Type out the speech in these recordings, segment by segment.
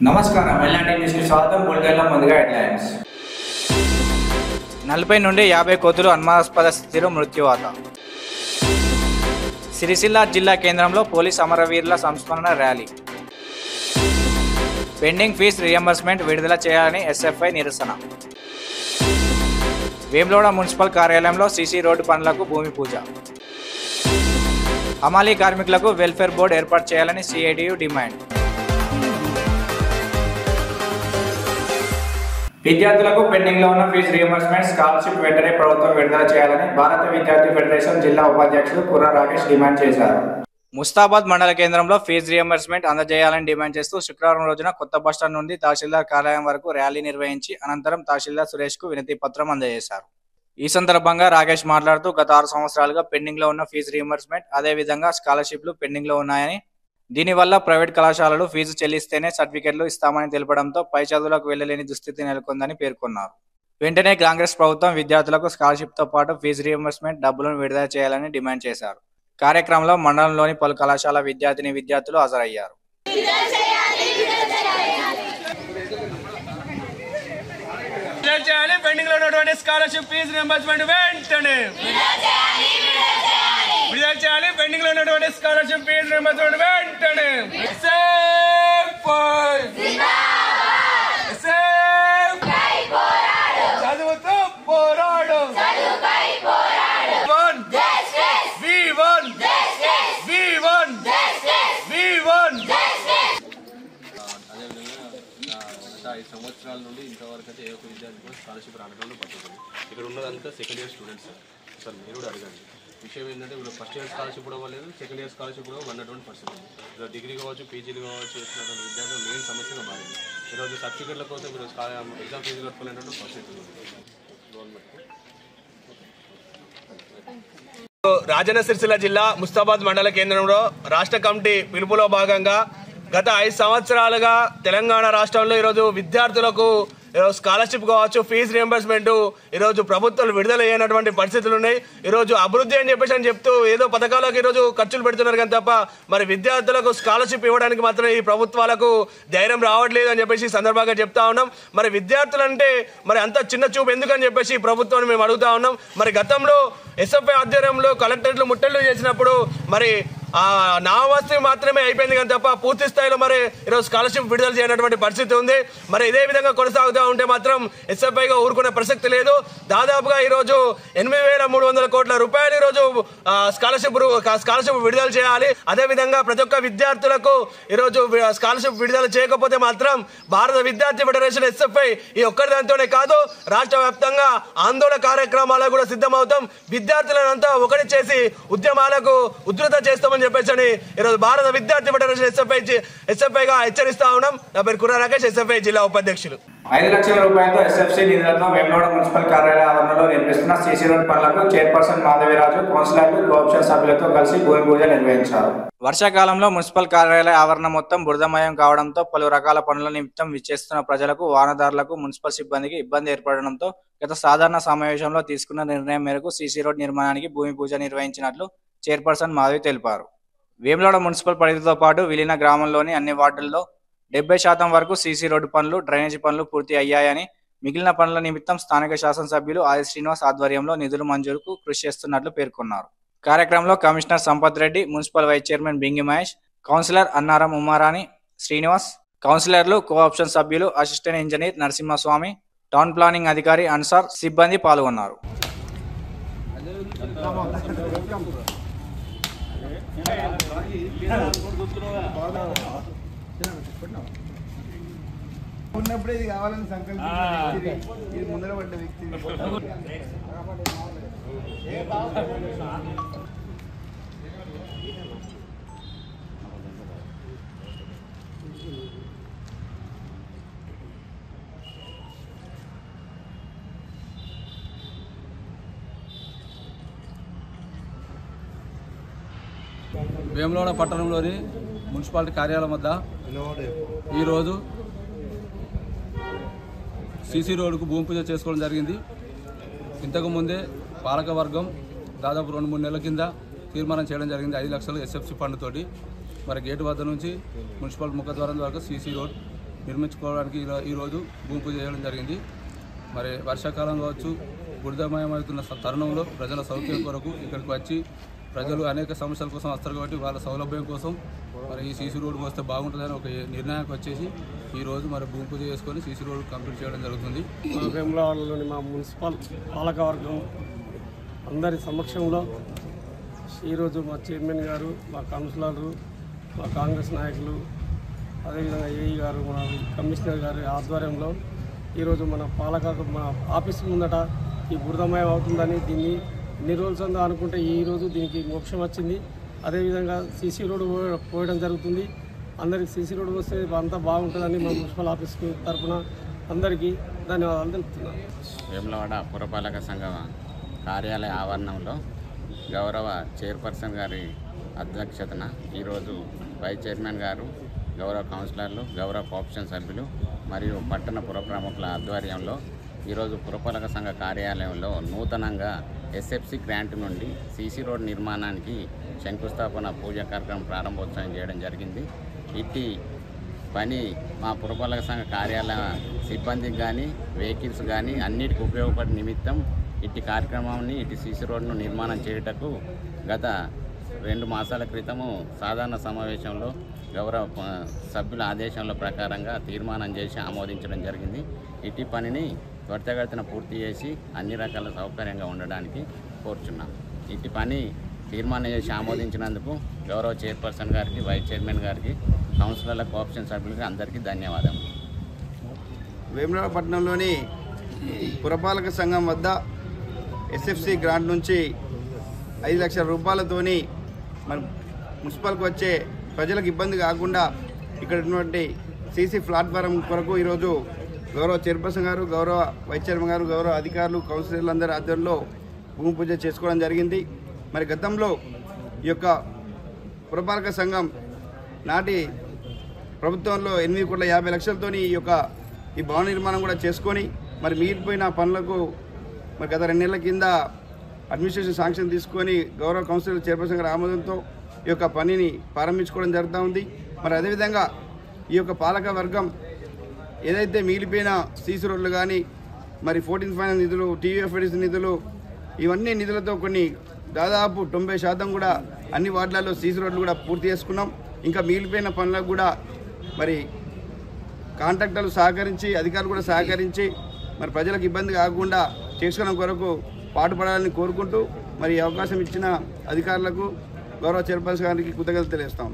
నమస్కారం ఎల్లాంటి న్యూస్కి స్వాగతం బులెటిన్లో ముందుగా హెడ్లైన్స్ నలభై నుండి యాభై కోతులు అనుమానాస్పద స్థితిలో మృత్యువాత సిరిసిల్ల జిల్లా కేంద్రంలో పోలీస్ అమరవీరుల సంస్మరణ ర్యాలీ పెండింగ్ ఫీజు రియంబర్స్మెంట్ విడుదల చేయాలని ఎస్ఎఫ్ఐ నిరసన వేములవాడ మున్సిపల్ కార్యాలయంలో సీసీ రోడ్డు పనులకు భూమి పూజ హమాలీ కార్మికులకు వెల్ఫేర్ బోర్డు ఏర్పాటు చేయాలని సిఐటియు డిమాండ్ విద్యార్థులకు పెండింగ్ లో ఉన్న ఫీజు రియంబర్స్మెంట్ స్కాలర్షిప్ వెంటనే ప్రభుత్వం విడుదల చేయాలని భారత విద్యార్థి ఫెడరేషన్ జిల్లా ఉపాధ్యక్షుడు కుర్ర రాకేష్ డిమాండ్ చేశారు ముస్తాబాద్ మండల కేంద్రంలో ఫీజు రియంబర్స్మెంట్ అందజేయాలని డిమాండ్ చేస్తూ శుక్రవారం రోజున కొత్త బస్టాండ్ నుండి తహసీల్దార్ కార్యాలయం వరకు ర్యాలీ నిర్వహించి అనంతరం తహసీల్దార్ సురేష్ కు వినతి పత్రం అందజేశారు ఈ సందర్భంగా రాకేష్ మాట్లాడుతూ గత ఆరు సంవత్సరాలుగా పెండింగ్ లో ఉన్న ఫీజు రియంబర్స్మెంట్ అదేవిధంగా స్కాలర్షిప్లు పెండింగ్ లో ఉన్నాయని దీనివల్ల ప్రైవేట్ కళాశాలలు ఫీజు చెల్లిస్తేనే సర్టిఫికెట్లు ఇస్తామని తెలపడంతో పై చదువులకు వెళ్లలేని దుస్థితి నెలకొందని పేర్కొన్నారు వెంటనే కాంగ్రెస్ ప్రభుత్వం విద్యార్థులకు స్కాలర్షిప్ తో పాటు ఫీజు రియంబర్స్మెంట్ డబ్బులను విడుదల చేయాలని డిమాండ్ చేశారు కార్యక్రమంలో మండలంలోని పలు కళాశాల విద్యార్థిని విద్యార్థులు హాజరయ్యారు విడుదల చేయాలి పెండింగ్ లో ఉన్నటువంటి స్కాలర్షిప్ ఫీజు రింబర్స్మెంట్ వెంటనే విడుదల చేయాలి పెండింగ్ లో ఉన్నటువంటి స్కాలర్షిప్ ఫీజు రింబర్స్మెంట్ వెంటనే సేఫ్ సేఫ్ చదువుతూ పోరాడు వన్ వి వన్ వి వన్ వి వన్ అదేవిధంగా ఆ, గత ఐదు సంవత్సరాల నుండి ఇంతవరకు అయితే ఏ ఒక్క విద్యార్థి కూడా స్కాలర్షిప్ రావడంలో పట్టుకుంది ఇక్కడ ఉన్నదంతా second year students sir sir మీరు కూడా అడగండి విషయం ఏంటంటే ఇప్పుడు ఫస్ట్ ఇయర్ స్కాలర్షిప్ కూడా ఇవ్వలేదు సెకండ్ ఇయర్ స్కాలర్షిప్ కూడా ఉన్నటువంటి పరిస్థితి ఉంది ఇప్పుడు డిగ్రీ కావచ్చు పీజీలు కావచ్చు చేస్తున్నటువంటి విద్యార్థులు మెయిన్ సమస్యగా మారింది ఈరోజు సర్టిఫికెట్ల కోసం మీరు ఎగ్జామ్ ఫీజు కట్టుకోలేనటువంటి పరిస్థితి ఉంది గవర్నమెంట్ రాజన్న సిరిసిల్ల జిల్లా ముస్తాబాద్ మండల కేంద్రంలో రాష్ట్ర కమిటీ పిలుపులో భాగంగా గత ఐదు సంవత్సరాలుగా తెలంగాణ రాష్ట్రంలో ఈరోజు విద్యార్థులకు ఈరోజు స్కాలర్షిప్ కావచ్చు ఫీజు రియంబర్స్మెంట్ ఈరోజు ప్రభుత్వాలు విడుదల అయినటువంటి పరిస్థితులు ఉన్నాయి ఈరోజు అభివృద్ధి అని చెప్పేసి అని చెప్తూ ఏదో పథకాలకు ఈరోజు ఖర్చులు పెడుతున్నారు కానీ తప్ప మరి విద్యార్థులకు స్కాలర్షిప్ ఇవ్వడానికి మాత్రం ఈ ప్రభుత్వాలకు ధైర్యం రావట్లేదు అని చెప్పేసి ఈ సందర్భంగా చెప్తా ఉన్నాం మరి విద్యార్థులంటే మరి అంత చిన్న చూపు ఎందుకని చెప్పేసి ఈ ప్రభుత్వాన్ని మేము అడుగుతా ఉన్నాం మరి గతంలో ఎస్ఎఫ్ఐ ఆధ్వర్యంలో కలెక్టరేట్లు ముట్టళ్ళు చేసినప్పుడు మరి ఆ నామవస్తి మాత్రమే అయిపోయింది కానీ తప్ప పూర్తి స్థాయిలో మరి ఈరోజు స్కాలర్షిప్ విడుదల చేయనటువంటి పరిస్థితి ఉంది మరి ఇదే విధంగా కొనసాగుతూ ఉంటే మాత్రం ఎస్ఎఫ్ఐగా ఊరుకునే ప్రసక్తి లేదు దాదాపుగా ఈరోజు ఎనిమిది వేల మూడు వందల కోట్ల రూపాయలు ఈరోజు ఆ, స్కాలర్షిప్ రు- స్కాలర్షిప్ విడుదల చేయాలి అదే విధంగా ప్రతి ఒక్క విద్యార్థులకు ఈరోజు వి- స్కాలర్షిప్ విడుదల చేయకపోతే మాత్రం భారత విద్యార్థి ఫెడరేషన్ ఎస్ఎఫ్ఐ ఈ ఒక్కరి దాంతోనే కాదు రాష్ట్ర వ్యాప్తంగా ఆందోళన కార్యక్రమాలకు కూడా సిద్ధమవుతాం విద్యార్థులనంతా ఒకటి చేసి ఉద్యమాలకు ఉధృత చేస్తామని చెప్పేసి అని ఈరోజు భారత విద్యార్థి ఫెడరేషన్ ఎస్ఎఫ్ఐ ఎస్ఎఫ్ఐగా హెచ్చరిస్తా ఉన్నాం నా పేరు కుర్ర రాకేష్ ఎస్ఎఫ్ఐ జిల్లా ఉపాధ్యక్షులు ఐదు లక్షల రూపాయలతో ఎస్ఎఫ్సి నిధులతో వేములవాడ మున్సిపల్ కార్యాలయ ఆవరణలో నిర్మిస్తున్న సీసీ రోడ్ పనులకు చైర్పర్సన్ మాధవిరాజు కౌన్సిలర్లు కోఆప్షన్ సభ్యులతో కలిసి భూమి పూజ నిర్వహించారు వర్షాకాలంలో మున్సిపల్ కార్యాలయ ఆవరణ మొత్తం బురదమయం కావడంతో పలు రకాల పనుల నిమిత్తం విచ్చేస్తున్న ప్రజలకు వాహనదారులకు మున్సిపల్ సిబ్బందికి ఇబ్బంది ఏర్పడడంతో గత సాధారణ సమావేశంలో తీసుకున్న నిర్ణయం మేరకు సీసీ రోడ్ నిర్మాణానికి భూమి పూజ నిర్వహించినట్లు చైర్పర్సన్ మాధవి తెలిపారు వేములవాడ మున్సిపల్ పరిధితో పాటు విలీన గ్రామంలోని అన్ని వార్డుల్లో డెబ్బై శాతం వరకు సీసీ రోడ్డు పనులు డ్రైనేజీ పనులు పూర్తి అయ్యాయని మిగిలిన పనుల నిమిత్తం స్థానిక శాసనసభ్యులు ఆది శ్రీనివాస్ ఆధ్వర్యంలో నిధుల మంజూరుకు కృషి చేస్తున్నట్లు పేర్కొన్నారు కార్యక్రమంలో commissioner Sampath Reddy municipal vice chairman Bingi Mahesh councillor Annaram Umarani Srinivas కౌన్సిలర్లు కోఆప్షన్ సభ్యులు assistant engineer Narasimhaswamy town planning అధికారి అన్సార్ సిబ్బంది పాల్గొన్నారు ఉన్నప్పుడే ఇది కావాలని సంకల్పించిన వ్యక్తి ఇది ముందర పడ్డ వ్యక్తి వేములవాడ పట్టణంలోని మున్సిపాలిటీ కార్యాలయం వద్ద ఈరోజు సీసీ రోడ్డుకు భూమి పూజ చేసుకోవడం జరిగింది ఇంతకు ముందే పాలక వర్గం దాదాపు రెండు మూడు నెలల కింద తీర్మానం చేయడం జరిగింది ఐదు లక్షలు ఎస్ఎఫ్సి ఫండ్ తోటి మరి గేటు వద్ద నుంచి మున్సిపల్ ముఖద్వారం వరకు సీసీ రోడ్ నిర్మించుకోవడానికి ఈరో- ఈరోజు భూమి పూజ చేయడం జరిగింది మరి వర్షాకాలం కావచ్చు బురదమయమవుతున్న స- తరుణంలో ప్రజల సౌకర్యం కొరకు ఇక్కడికి వచ్చి ప్రజలు అనేక సమస్యల కోసం వస్తారు కాబట్టి వాళ్ళ సౌలభ్యం కోసం మరి ఈ సీసీ రోడ్డుకు వస్తే బాగుంటుందని ఒక నిర్ణయానికి వచ్చేసి ఈరోజు మరి భూమి పూజ చేసుకొని సీసీ రోడ్డు కంప్లీట్ చేయడం జరుగుతుంది మా వేములవాడలోని మా మున్సిపల్ పాలకవర్గం అందరి సమక్షంలో ఈరోజు మా చైర్మన్ గారు మా కౌన్సిలర్లు మా కాంగ్రెస్ నాయకులు అదేవిధంగా ఏఈ గారు మన కమిషనర్ గారి ఆధ్వర్యంలో ఈరోజు మన పాలక మన ఆఫీస్ ముందట ఈ బురదమయం అవుతుందని దీన్ని ఎన్ని రోజులు ఉందో అనుకుంటే ఈ రోజు దీనికి మోక్షం వచ్చింది అదేవిధంగా సీసీ రోడ్డు పో- పోయడం జరుగుతుంది అందరికి సీసీ రోడ్డు వస్తే అంతా బాగుంటుందని మా మున్సిపల్ ఆఫీస్ తరఫున అందరికీ ధన్యవాదాలు తెలుపుతున్నాను వేములవాడ పురపాలక సంఘ కార్యాలయ ఆవరణంలో గౌరవ చైర్పర్సన్ గారి అధ్యక్షతన ఈరోజు వైస్ చైర్మన్ గారు గౌరవ కౌన్సిలర్లు గౌరవ కోఆప్షన్ సభ్యులు మరియు పట్టణ పుర ప్రముఖుల ఆధ్వర్యంలో ఈరోజు పురపాలక సంఘ కార్యాలయంలో నూతనంగా ఎస్ఎఫ్సి గ్రాంట్ నుండి సీసీ రోడ్ నిర్మాణానికి శంకుస్థాపన పూజ కార్యక్రమం ప్రారంభోత్సవం చేయడం జరిగింది ఇట్టి పని మా పురపాలక సంఘ కార్యాలయ సిబ్బందికి కానీ వెహికల్స్ కానీ అన్నిటికీ ఉపయోగపడే నిమిత్తం ఇట్టి కార్యక్రమాన్ని ఇటు సీసీ రోడ్ను నిర్మాణం చేయుటకు గత రెండు మాసాల క్రితము సాధారణ సమావేశంలో గౌరవ ప- సభ్యుల ఆదేశాల ప్రకారంగా తీర్మానం చేసి ఆమోదించడం జరిగింది ఇట్టి పనిని త్వరితగతిన పూర్తి చేసి అన్ని రకాల సౌకర్యంగా ఉండడానికి కోరుచున్నాం ఇట్టి పని తీర్మానం చేసి ఆమోదించినందుకు గౌరవ చైర్పర్సన్ గారికి వైస్ చైర్మన్ గారికి కౌన్సిలర్ల కోఆప్షన్ సభ్యులకి అందరికీ ధన్యవాదాలు వేములవాడ పట్టణంలోని పురపాలక సంఘం వద్ద ఎస్ఎఫ్సి గ్రాంట్ నుంచి ఐదు లక్షల రూపాయలతోని మన మున్సిపల్కి వచ్చే ప్రజలకు ఇబ్బంది కాకుండా ఇక్కడ ఉన్నటువంటి సీసీ ప్లాట్ఫారం కొరకు ఈరోజు గౌరవ చైర్పర్సన్ గారు గౌరవ వైస్ చైర్మన్ గారు గౌరవ అధికారులు కౌన్సిలర్లు అందరి ఆధ్వర్యంలో భూమి పూజ చేసుకోవడం జరిగింది మరి గతంలో ఈ యొక్క పురపాలక సంఘం నాటి ప్రభుత్వంలో ఎనిమిది కోట్ల యాభై లక్షలతోని ఈ యొక్క ఈ భవన నిర్మాణం కూడా చేసుకొని మరి మిగిలిపోయిన పనులకు మరి గత రెండు నెలల కింద అడ్మినిస్ట్రేషన్ శాంక్షన్ తీసుకొని గౌరవ కౌన్సిలర్ చైర్పర్సన్ గారి ఆమోదంతో ఈ యొక్క పనిని ప్రారంభించుకోవడం జరుగుతూ ఉంది మరి అదేవిధంగా ఈ యొక్క పాలక వర్గం ఏదైతే మిగిలిపోయిన సీసీ రోడ్లు కానీ మరి ఫోర్టీన్ ఫైనాన్స్ నిధులు టీయూఎఫ్ఎడిస్ నిధులు ఇవన్నీ నిధులతో కొన్ని దాదాపు తొంభై శాతం కూడా అన్ని వార్డులలో సీసీ రోడ్లు కూడా పూర్తి చేసుకున్నాం ఇంకా మిగిలిపోయిన పనులకు కూడా మరి కాంట్రాక్టర్లు సహకరించి అధికారులు కూడా సహకరించి మరి ప్రజలకు ఇబ్బంది కాకుండా చేసుకోవడం కొరకు పాటుపడాలని కోరుకుంటూ మరి ఈ అవకాశం ఇచ్చిన అధికారులకు గౌరవ చైర్పర్సన్ గారికి కృతజ్ఞతలు తెలియస్తాం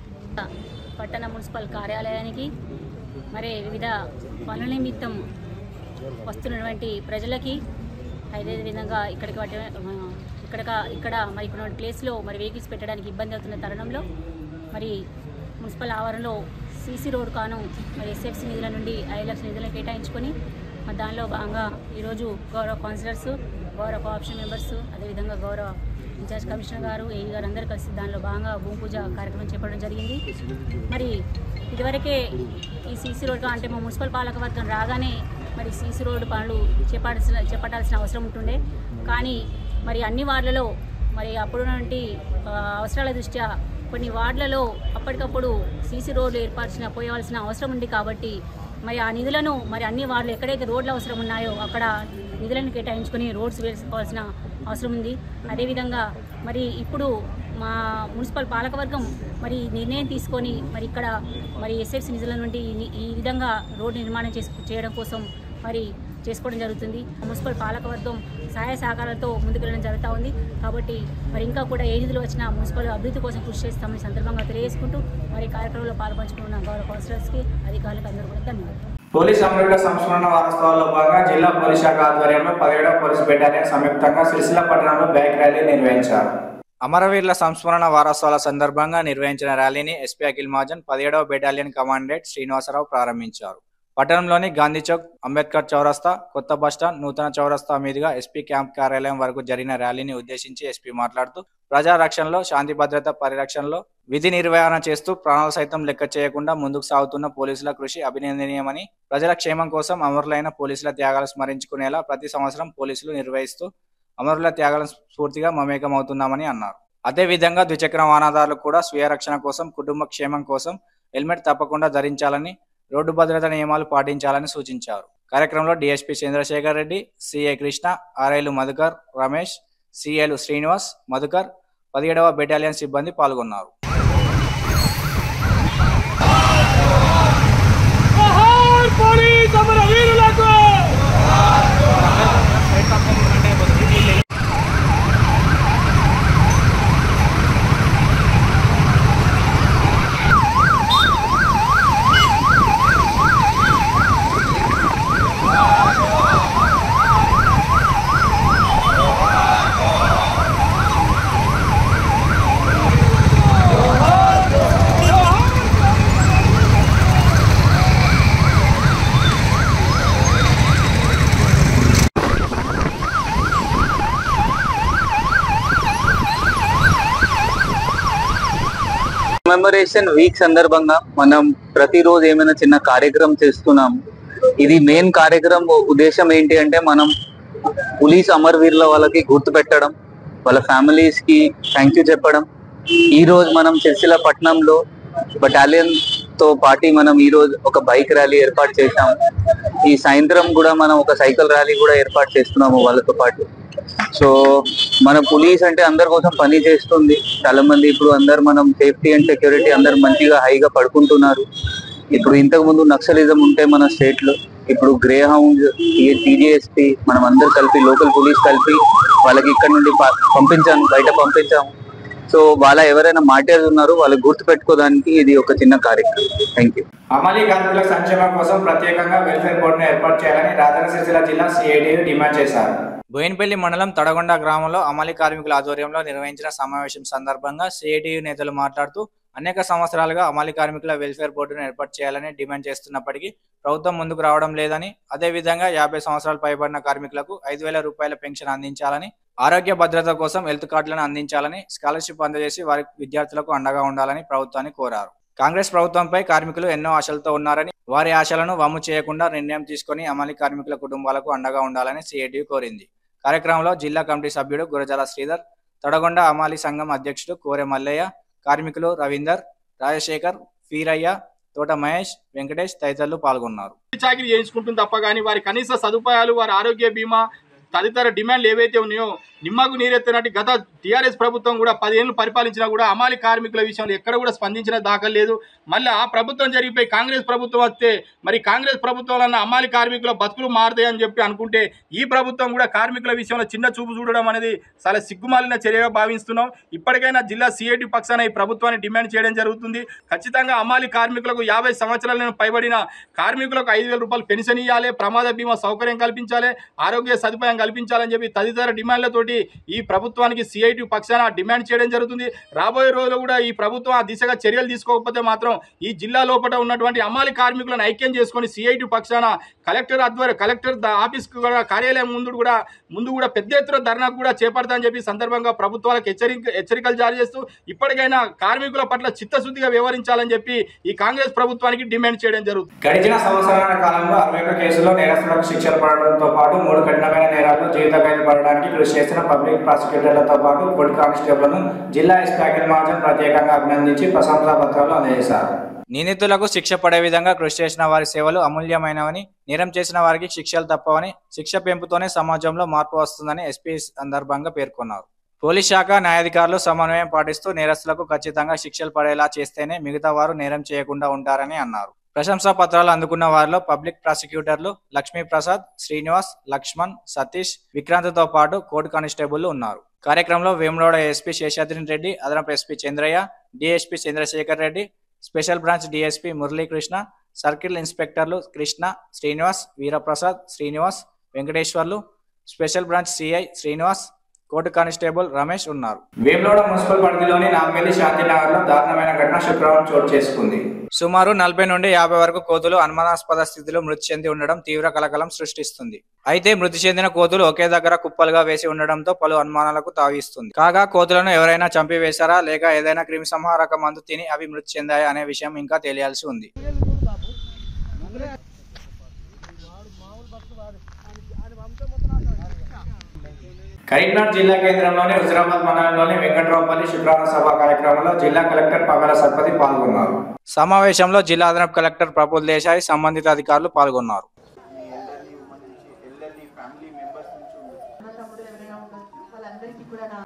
పట్టణ మున్సిపల్ కార్యాలయానికి మరి వివిధ పనుల నిమిత్తం వస్తున్నటువంటి ప్రజలకి అదేవిధంగా ఇక్కడికి వాటి ఇక్కడ ఇక్కడ మరి ఇక్కడ ప్లేస్లో మరి వెహికల్స్ పెట్టడానికి ఇబ్బంది అవుతున్న తరుణంలో మరి మున్సిపల్ ఆవరణలో సీసీ రోడ్ కాను మరి ఎస్ఎఫ్సి నిధుల నుండి ఐదు లక్షల నిధులను కేటాయించుకొని మరి దానిలో భాగంగా ఈరోజు గౌరవ కౌన్సిలర్స్ గౌరవ కోఆప్షన్ మెంబర్స్ అదేవిధంగా గౌరవ ఇన్ఛార్జ్ కమిషనర్ గారు ఏఈ గారు అందరూ కలిసి దానిలో భాగంగా భూమి పూజ కార్యక్రమం చేపట్టడం జరిగింది మరి ఇదివరకే ఈ సీసీ రోడ్ అంటే మా మున్సిపల్ పాలకవర్గం రాగానే మరి సీసీ రోడ్డు పనులు చేపట్టాల్సిన చేపట్టాల్సిన అవసరం ఉంటుండే కానీ మరి అన్ని వార్డులలో మరి అప్పుడున్నటువంటి ఆ, అవసరాల దృష్ట్యా కొన్ని వార్డులలో అప్పటికప్పుడు సీసీ రోడ్లు ఏర్పరిచిన పోయవలసిన అవసరం ఉంది కాబట్టి మరి ఆ నిధులను మరి అన్ని వార్డులు ఎక్కడైతే రోడ్లు అవసరం ఉన్నాయో అక్కడ నిధులను కేటాయించుకొని రోడ్స్ వేసుకోవాల్సిన అవసరం ఉంది అదేవిధంగా మరి ఇప్పుడు మా మున్సిపల్ పాలకవర్గం మరి నిర్ణయం తీసుకొని మరి ఇక్కడ మరి ఎస్ఎఫ్సి నిధుల నుండి ఈ- ఈ విధంగా రోడ్డు నిర్మాణం చేసు చేయడం కోసం మరి చేసుకోవడం జరుగుతుంది మున్సిపల్ పాలకవర్గం సహాయ సహకారాలతో ముందుకెళ్ళడం జరుగుతూ ఉంది కాబట్టి మరి ఇంకా కూడా ఏ నిధులు వచ్చినా మున్సిపల్ అభివృద్ధి కోసం కృషి చేస్తామని సందర్భంగా తెలియజేసుకుంటూ మరి ఈ కార్యక్రమంలో పాల్పంచుకున్న గౌరవ కౌన్సిలర్స్కి అధికారులకు అందరూ కూడా ధన్యవాదాలు పోలీస్ అమరుల సంస్మరణ వారోత్సవాల్లో భాగంగా జిల్లా పోలీస్ శాఖ ఆధ్వర్యంలో పదిహేడవ పోలీస్ బెటాలియన్ సంయుక్తంగా సిరిసిల్ల పట్టణంలో బైక్ ర్యాలీ నిర్వహించారు అమరవీరుల సంస్మరణ వారోత్సవాల సందర్భంగా నిర్వహించిన ర్యాలీని ఎస్పీ అఖిల్ మహాజన్ పదిహేడవ బెటాలియన్ కమాండెంట్ శ్రీనివాసరావు ప్రారంభించారు పట్టణంలోని గాంధీ చౌక్ అంబేద్కర్ చౌరస్తా కొత్త బస్టాండ్ నూతన చౌరస్తా మీదుగా ఎస్పీ క్యాంప్ కార్యాలయం వరకు జరిగిన ర్యాలీని ఉద్దేశించి ఎస్పీ మాట్లాడుతూ ప్రజా రక్షణలో శాంతి భద్రత పరిరక్షణలో విధి నిర్వహణ చేస్తూ ప్రాణాలు సైతం లెక్క చేయకుండా ముందుకు సాగుతున్న పోలీసుల కృషి అభినందనీయమని ప్రజల క్షేమం కోసం అమరులైన పోలీసుల త్యాగాలు స్మరించుకునేలా ప్రతి సంవత్సరం పోలీసులు నిర్వహిస్తూ అమరుల త్యాగాలను స్ఫూర్తిగా మమేకమవుతున్నామని అన్నారు అదేవిధంగా ద్విచక్ర వాహనదారులు కూడా స్వీయ రక్షణ కోసం కుటుంబ క్షేమం కోసం హెల్మెట్ తప్పకుండా ధరించాలని రోడ్డు భద్రత నియమాలు పాటించాలని సూచించారు కార్యక్రమంలో డిఎస్పీ చంద్రశేఖర్ రెడ్డి సిఐ కృష్ణ ఆర్ఐలు మధుకర్ రమేష్ సిఐలు శ్రీనివాస్ మధుకర్ పదిహేడవ బెటాలియన్ సిబ్బంది పాల్గొన్నారు కమెమరేషన్ వీక్ సందర్భంగా మనం ప్రతిరోజు ఏమైనా చిన్న కార్యక్రమం చేస్తున్నాం ఇది మెయిన్ కార్యక్రమం ఉద్దేశం ఏంటి అంటే మనం పోలీస్ అమరవీరుల వాళ్ళకి గుర్తు పెట్టడం వాళ్ళ ఫ్యామిలీస్ కి థ్యాంక్ యూ చెప్పడం ఈ రోజు మనం చర్చిల పట్టణంలో బటాలియన్ తో పాటి మనం ఈ రోజు ఒక బైక్ ర్యాలీ ఏర్పాటు చేశాం ఈ సాయంత్రం కూడా మనం ఒక సైకిల్ ర్యాలీ కూడా ఏర్పాటు చేస్తున్నాము వాళ్ళతో పాటు సో మన పోలీస్ అంటే అందరి కోసం పని చేస్తుంది చాలా మంది ఇప్పుడు అందరు మనం సేఫ్టీ అండ్ సెక్యూరిటీ అందరు మంచిగా హైగా పడుకుంటున్నారు ఇప్పుడు ఇంతకు ముందు నక్సలిజం ఉంటే మన స్టేట్ లో ఇప్పుడు గ్రే హౌండ్ టీజీఎస్పీ మనం అందరు కలిపి లోకల్ పోలీస్ కలిపి వాళ్ళకి ఇక్కడ నుండి ప- పంపించాము బయట పంపించాము సో వాళ్ళ ఎవరైనా మాటేది ఉన్నారు వాళ్ళకి గుర్తు పెట్టుకోవడానికి ఇది ఒక చిన్న కార్యక్రమం థ్యాంక్ యూ అమలీ కార్మికుల సంక్షేమం కోసం ప్రత్యేకంగా వెల్ఫేర్ బోర్డును ఏర్పాటు చేయాలని రాజన్న సిరిసిల్ల జిల్లా సిఐటియు డిమాండ్ చేశారు బోయినపల్లి మండలం తడగొండ గ్రామంలో అమలి కార్మికుల ఆధ్వర్యంలో నిర్వహించిన సమావేశం సందర్భంగా సిఐటియు నేతలు మాట్లాడుతూ అనేక సంవత్సరాలుగా అమలి కార్మికుల వెల్ఫేర్ బోర్డును ఏర్పాటు చేయాలని డిమాండ్ చేస్తున్నప్పటికీ ప్రభుత్వం ముందుకు రావడం లేదని అదేవిధంగా యాభై సంవత్సరాలు పైబడిన కార్మికులకు ఐదు వేల రూపాయల పెన్షన్ అందించాలని ఆరోగ్య భద్రత కోసం హెల్త్ కార్డులను అందించాలని స్కాలర్షిప్ అందజేసి వారి విద్యార్థులకు అండగా ఉండాలని ప్రభుత్వాన్ని కోరారు కాంగ్రెస్ ప్రభుత్వంపై కార్మికులు ఎన్నో ఆశలతో ఉన్నారని వారి ఆశలను వమ్ము చేయకుండా నిర్ణయం తీసుకొని అమలి కార్మికుల కుటుంబాలకు అండగా ఉండాలని సిఐటియు కోరింది కార్యక్రమంలో జిల్లా కమిటీ సభ్యుడు గురజాల శ్రీధర్ తడగొండ అమాలి సంఘం అధ్యక్షుడు కోరె మల్లయ్య కార్మికులు రవీందర్ రాజశేఖర్ ఫీరయ్య తోట మహేష్ వెంకటేష్ తదితరులు పాల్గొన్నారు చాకరీ చేయించుకుంటుంది తప్ప కానీ వారి కనీస సదుపాయాలు వారి ఆరోగ్య బీమా తదితర డిమాండ్లు ఏవైతే ఉన్నాయో నిమ్మకు నీరెత్తినట్టు గత టీఆర్ఎస్ ప్రభుత్వం కూడా పదేళ్ళు పరిపాలించినా కూడా అమాలి కార్మికుల విషయంలో ఎక్కడ కూడా స్పందించిన దాఖలు లేదు మళ్ళీ ఆ ప్రభుత్వం జరిగిపోయి కాంగ్రెస్ ప్రభుత్వం వస్తే మరి కాంగ్రెస్ ప్రభుత్వం అమ్మాలి కార్మికుల బతుకులు మారుతాయని చెప్పి అనుకుంటే ఈ ప్రభుత్వం కూడా కార్మికుల విషయంలో చిన్న చూపు చూడడం అనేది చాలా సిగ్గుమాలిన చర్యగా భావిస్తున్నాం ఇప్పటికైనా జిల్లా సిఐటి పక్షాన ఈ ప్రభుత్వాన్ని డిమాండ్ చేయడం జరుగుతుంది ఖచ్చితంగా అమ్మాలి కార్మికులకు యాభై సంవత్సరాలను పైబడిన కార్మికులకు ఐదు వేల రూపాయలు పెన్షన్ ఇవ్వాలి ప్రమాద బీమా సౌకర్యం కల్పించాలి ఆరోగ్య సదుపాయం కల్పించాలని చెప్పి తదితర డిమాండ్లతోటి ఈ ప్రభుత్వానికి సిఐటి పక్షాన డిమాండ్ చేయడం జరుగుతుంది రాబోయే రోజుల్లో కూడా ఈ ప్రభుత్వం ఆ దిశగా చర్యలు తీసుకోకపోతే మాత్రం ఈ జిల్లా లోపల ఉన్నటువంటి అమ్మాలి కార్మికులను ఐక్యం చేసుకొని సిఐటి పక్షాన కలెక్టర్ ఆధ్వర్యం కలెక్టర్ ద- ఆఫీస్కి కూడా కార్యాలయం ముందు కూడా ముందు కూడా పెద్ద ఎత్తున ధర్నా కూడా చేపడతామని చెప్పి ఈ సందర్భంగా ప్రభుత్వాలకు హెచ్చరిక హెచ్చరికలు జారీ చేస్తూ ఇప్పటికైనా కార్మికుల పట్ల చిత్తశుద్ధిగా వ్యవహరించాలని చెప్పి ఈ కాంగ్రెస్ ప్రభుత్వానికి డిమాండ్ చేయడం జరుగుతుంది గడిచిన సంవత్సరాల కాలంలో అరవై ఒక్క కేసుల్లో నేరస్తులకు శిక్షలు పడడంతో పాటు మూడు కఠినమైన నేరాల్లో జీవిత ఖైదు పడడానికి కృషి చేసిన పబ్లిక్ ప్రాసిక్యూటర్లతో పాటు కోర్టు కానిస్టేబుల్ను జిల్లా ఎస్పీ అఖిల్ మహాజన్ ప్రత్యేకంగా అభినందించి ప్రశంసా పత్రాలు అందజేశారు నిందితులకు శిక్ష పడే విధంగా కృషి చేసిన వారి సేవలు అమూల్యమైనవని నేరం చేసిన వారికి శిక్షలు తప్పవని శిక్ష పెంపుతోనే సమాజంలో మార్పు వస్తుందని ఎస్పీ సందర్భంగా పేర్కొన్నారు పోలీస్ శాఖ న్యాయాధికారులు సమన్వయం పాటిస్తూ నేరస్తులకు ఖచ్చితంగా శిక్షలు పడేలా చేస్తేనే మిగతా వారు నేరం చేయకుండా ఉంటారని అన్నారు ప్రశంసా పత్రాలు అందుకున్న వారిలో పబ్లిక్ ప్రాసిక్యూటర్లు లక్ష్మీ ప్రసాద్ శ్రీనివాస్ లక్ష్మణ్ సతీష్ విక్రాంత్తో పాటు కోర్టు కానిస్టేబుల్ ఉన్నారు కార్యక్రమంలో వేములవాడ ఎస్పీ శేషాద్రి రెడ్డి అదనపు SP Chandraiah DSP Chandrashekar Reddy special branch DSP Muralikrishna circle ఇన్స్పెక్టర్లు Krishna Srinivas Veeraprasad Srinivas Venkateswarlu special branch CI Srinivas court constable Ramesh ఉన్నారు వేములవాడ మున్సిపల్ పరిధిలోని నాంపల్లి శాంతినగర్లో దారుణమైన ఘటన శుక్రవారం చోటు చేసుకుంది సుమారు నలభై నుండి యాభై వరకు కోతులు అనుమానాస్పద స్థితిలో మృతి చెంది ఉండడం తీవ్ర కలకలం సృష్టిస్తుంది అయితే మృతి చెందిన కోతులు ఒకే దగ్గర కుప్పలుగా వేసి ఉండడంతో పలు అనుమానాలకు తావిస్తుంది కాగా కోతులను ఎవరైనా చంపివేశారా లేక ఏదైనా క్రిమి సంహారక మందు తిని అవి మృతి చెందాయా అనే విషయం ఇంకా తెలియాల్సి ఉంది కరీంనగర్ జిల్లా కేంద్రంలోని హుజరాబాద్ మండలంలోని వెంకట్రావుపల్లి శుక్రవారం సభ కార్యక్రమంలో జిల్లా కలెక్టర్ పగల సత్పతి పాల్గొన్నారు సమావేశంలో జిల్లా అదనపు కలెక్టర్ ప్రఫుల్ దేశాయ్ సంబంధిత అధికారులు పాల్గొన్నారు వాళ్ళందరికీ కూడా నా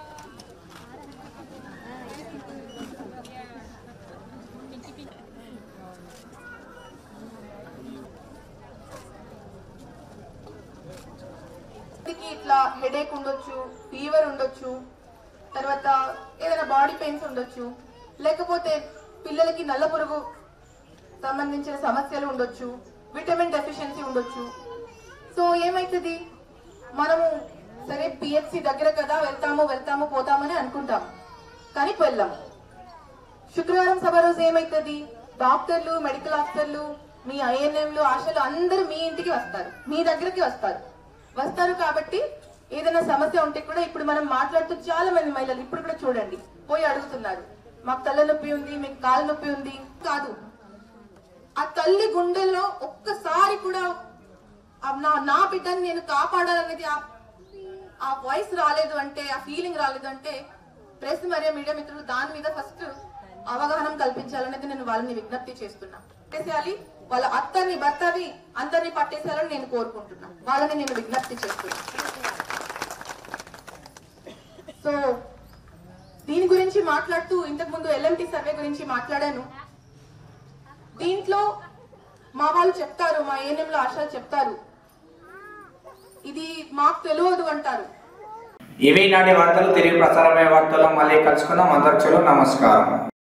కొంతమందికి ఇట్లా హెడేక్ ఉండొచ్చు ఫీవర్ ఉండొచ్చు తర్వాత ఏదైనా బాడీ పెయిన్స్ ఉండొచ్చు లేకపోతే పిల్లలకి నల్ల పురుగు సంబంధించిన సమస్యలు ఉండొచ్చు విటమిన్ డెఫిషియన్సీ ఉండొచ్చు సో ఏమవుతుంది మనము సరే పిహెచ్సి దగ్గర కదా వెళ్తాము వెళ్తాము పోతామని అనుకుంటాం కానీ వెళ్ళాము శుక్రవారం సభ రోజు ఏమవుతుంది డాక్టర్లు మెడికల్ ఆఫీసర్లు మీ ఐఎన్ఎంలు ఆశలు అందరూ మీ ఇంటికి వస్తారు మీ దగ్గరికి వస్తారు వస్తారు కాబట్టి ఏదైనా సమస్య ఉంటే కూడా ఇప్పుడు మనం మాట్లాడుతూ చాలా మంది మహిళలు ఇప్పుడు కూడా చూడండి పోయి అడుగుతున్నారు మాకు తల నొప్పి ఉంది మీకు కాలు నొప్పి ఉంది కాదు ఆ తల్లి గుండెల్లో ఒక్కసారి కూడా ఆ నా నా బిడ్డని నేను కాపాడాలనేది ఆ ఆ వాయిస్ రాలేదు అంటే ఆ ఫీలింగ్ రాలేదు అంటే ప్రెస్ మరియు మీడియా మిత్రులు దాని మీద ఫస్ట్ అవగాహన కల్పించాలనేది నేను వాళ్ళని విజ్ఞప్తి చేస్తున్నా పట్టేసేయాలి వాళ్ళ అత్తని భర్తని అందరినీ పట్టేసేయాలని నేను కోరుకుంటున్నా వాళ్ళని నేను విజ్ఞప్తి చేస్తున్నా సో దీని గురించి మాట్లాడుతూ ఇంతకు ముందు ఎల్ఎంటి సర్వే గురించి మాట్లాడాను దీంట్లో మా వాళ్ళు చెప్తారు మా ఏఎన్ఎంలో ఆశాలు చెప్తారు ఇది మాకు తెలియదు అంటారు ఇవి నాటి వార్తలు తిరిగి ప్రసారమయ్యే వార్తల్లో మళ్ళీ కలుసుకుందాం అందరికీ నమస్కారం